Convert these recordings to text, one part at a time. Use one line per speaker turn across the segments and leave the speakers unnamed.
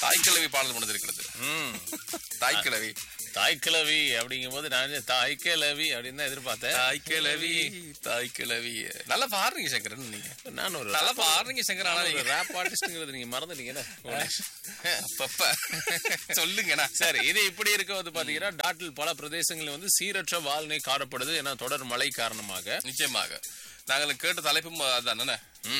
தாய் கிழவி பாடல் முடிந்திருக்கிறது
ம்
தாய் கிழவி
தாய் கிழவி அப்படிங்கும் போது நான் தாய் கிழவி அப்படின்னு தான் எதிர்பார்த்தேன்
தாய் கிழவி தாய் கிழவி நல்லா பாடுறீங்க சங்கரன் நீங்க
நான் ஒரு
நல்லா பாடுறீங்க சங்கர் ஆனா நீங்க
ரேப் ஆர்டிஸ்ட்ங்கிறது நீங்க மறந்துட்டீங்கன்னா
அப்பப்ப சொல்லுங்கண்ணா
சரி இது இப்படி இருக்க வந்து பாத்தீங்கன்னா நாட்டில் பல பிரதேசங்களில் வந்து சீரற்ற வால்நிலை காணப்படுது ஏன்னா தொடர் மழை காரணமாக
நிச்சயமாக நாங்கள் கேட்ட தலைப்பும் அதானே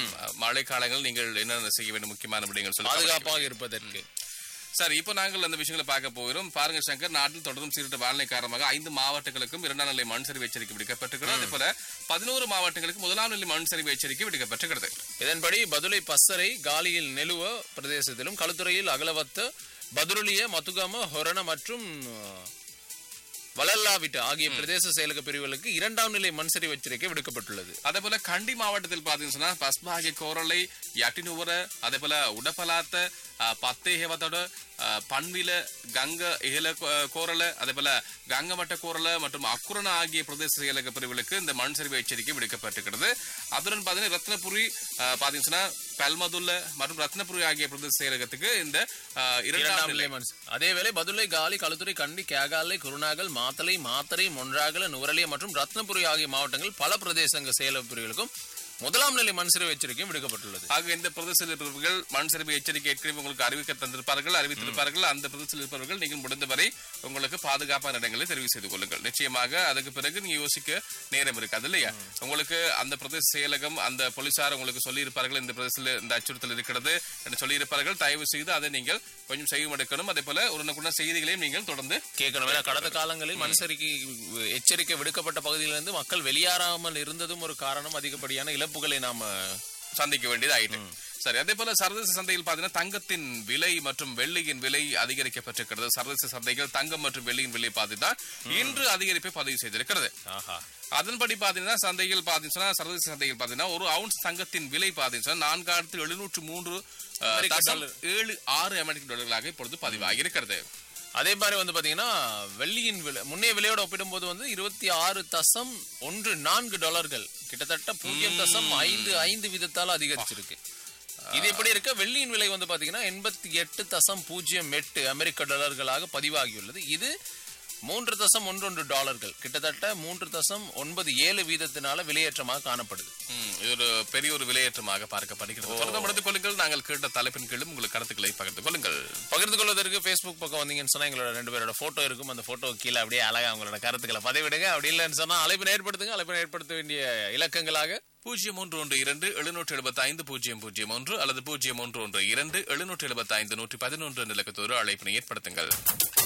மழை காலங்கள் நீங்கள் என்னென்ன செய்ய வேண்டும் முக்கியமான விடயங்கள் சொல்லி
பாதுகாப்பாக இருப்பதற்கு
சரி இப்போ நாங்கள் அந்த விஷயங்களை பார்க்க போகிறோம் பாருங்க சங்கர் நாட்டில் தொடர்ந்தும் சீரற்ற வானிலை காரணமாக ஐந்து மாவட்டங்களுக்கும் இரண்டாம் நிலை மண் சரிவு எச்சரிக்கை விடுக்கப்பட்டிருக்கிறது அதே போல பதினோரு மாவட்டங்களுக்கு முதலாம் நிலை மண் சரிவு எச்சரிக்கை விடுக்கப்பட்டிருக்கிறது
இதன்படி பதுளை பசறை காலியில் நெலுவ பிரதேசத்திலும் களுத்துறையில் அகலவத்த பதுருளிய மத்துகாம ஹொரண மற்றும் அஹ், வளல்லாவிட்டு ஆகிய பிரதேச செயலக பிரிவுகளுக்கு இரண்டாம் நிலை மண் சரிவு எச்சரிக்கை விடுக்கப்பட்டுள்ளது
அதே போல கண்டி மாவட்டத்தில் பாத்தீங்கன்னா சொன்னா பஸ்பாகி கோரளை යටිනුවර அதே போல உடப்பலாத்த பத்தே ஹேவத்தோட பண்வில கங்க இகல கோரள அதே போல கங்கமட்ட கோரள மற்றும் அக்குரண ஆகிய பிரதேச செயலக பிரிவுகளுக்கு இந்த மண் சரிவு எச்சரிக்கை விடுக்கப்பட்டிருக்கிறது அதுடன் பாத்தீங்கன்னா ரத்னபுரி அஹ், பாத்தீங்கன்னா பல்மதுல்ல மற்றும் ரத்னபுரி ஆகிய பிரதேச செயலகத்துக்கு இந்த அஹ், இரண்டாம்
இரண்டாம்
நிலை
நிலை மண் அதேவேளை பதுளை காலி களுத்துறை கண்டி கேகாலை குருநாகல் மாத்தலை மாத்தறை மொன்றாகல நுவரலிய மற்றும் ரத்னபுரி ஆகிய மாவட்டங்கள் பல பிரதேசங்க செயலக பிரிவுகளுக்கும் முதலாம் நிலை மண் சரிவு எச்சரிக்கையும் விடுக்கப்பட்டுள்ளது
ஆக இந்த பிரதேசத்தில் இருப்பவர்கள் மண் சரிவு எச்சரிக்கை ஏற்கனவே உங்களுக்கு அறிவிக்க தந்திருப்பார்கள் அறிவித்திருப்பார்கள் அந்த பிரதேசத்தில் இருப்பவர்கள் நீங்கள் முடிந்தவரை உங்களுக்கு பாதுகாப்பான இடங்களை தெரிவு செய்து கொள்ளுங்கள் நிச்சயமாக அதுக்கு பிறகு நீங்க யோசிக்க நேரம் இருக்காது இல்லையா உங்களுக்கு அந்த பிரதேச செயலகம் அந்த போலீசார் உங்களுக்கு சொல்லி இருப்பார்கள் இந்த பிரதேசத்தில் இந்த அச்சுறுத்தல் இருக்கிறது என்று சொல்லி இருப்பார்கள் தயவு செய்து அதை நீங்கள் கொஞ்சம் செய்யும் எடுக்கணும் அதே போல உடனுக்குடன் செய்திகளையும் நீங்கள் தொடர்ந்து
கேட்கணும் ஏன்னா கடந்த காலங்களில் மண்சரிக்கை எச்சரிக்கை விடுக்கப்பட்ட பகுதியிலிருந்து மக்கள் வெளியேறாமல் இருந்ததும் ஒரு காரணம் அதிகப்படியான இழப்புகளை நாம
சந்திக்க வேண்டியது ஆயிட்டு சரி அதே போல சர்வதேச சந்தையில் பாத்தீங்கன்னா தங்கத்தின் விலை மற்றும் வெள்ளியின் விலை அதிகரிக்கப்பட்டிருக்கிறது சர்வதேச சந்தைகள் தங்கம் மற்றும் வெள்ளியின் விலை பார்த்தீங்கன்னா இன்று அதிகரிப்பை பதிவு செய்திருக்கிறது
ஆஹா
அதன்படி பாத்தீங்கன்னா சந்தையில் பாத்தீங்கன்னா சர்வதேச சந்தையில் பாத்தீங்கன்னா ஒரு அவுன்ஸ் தங்கத்தின் விலை பாத்தீங்கன்னா நான்காயிரத்து எழுநூற்று மூன்று அஹ்,
அமெரிக்க
தசம் ஏழு ஆறு அமெரிக்க டாலர்களாக இப்பொழுது பதிவாகி இருக்கிறது
அதே மாதிரி வந்து பாத்தீங்கன்னா வெள்ளியின் விலை முன்னைய விலையோட ஒப்பிடும்போது வந்து இருபத்தி ஆறு தசம் ஒன்று நான்கு டாலர்கள் கிட்டத்தட்ட பூஜ்ஜியம் தசம் ஐந்து ஐந்து வீதத்தால் அதிகரிச்சிருக்கு இது எப்படி இருக்க வெள்ளியின் விலை வந்து பாத்தீங்கன்னா எண்பத்தி எட்டு தசம் பூஜ்ஜியம் எட்டு அமெரிக்க டாலர்களாக பதிவாகியுள்ளது இது மூன்று தசம் ஒன்றொன்று டாலர்கள் கிட்டத்தட்ட மூன்று தசம் ஒன்பது ஏழு வீதத்தினால விலையேற்றமாக காணப்படுது
ம், இது ஒரு பெரிய ஒரு விலையேற்றமாக பார்க்கப்படுகிறது தொடர்ந்து முடித்துக் கொள்ளுங்கள் நாங்கள் கேட்ட தலைப்பின் கீழும் உங்கள் கருத்துக்களை பகிர்ந்து கொள்ளுங்கள்
பகிர்ந்து கொள்வதற்கு ஃபேஸ்புக் பக்கம் வந்தீங்கன்னு சொன்னா எங்களோட ரெண்டு பேரோட போட்டோ இருக்கும் அந்த போட்டோ கீழே அப்படியே அழகா உங்களோட கருத்துக்களை பதிவிடுங்க அப்படி இல்லைன்னு சொன்னா அழைப்பினை ஏற்படுத்துங்க அழைப்பினை ஏற்படுத்த வேண்டிய இலக்கங்களாக
பூஜ்ஜியம் ஒன்று ஒன்று இரண்டு எழுநூற்று எழுபத்தி ஐந்து பூஜ்ஜியம் பூஜ்ஜியம் ஒன்று அல்லது பூஜ்ஜியம் ஒன்று ஒன்று இரண்டு எழுநூற்று எழுபத்தி ஐந்து நூற்றி பதினொன்று நிலக்கத்தோடு அழைப்பினை ஏற்படுத்துங்கள்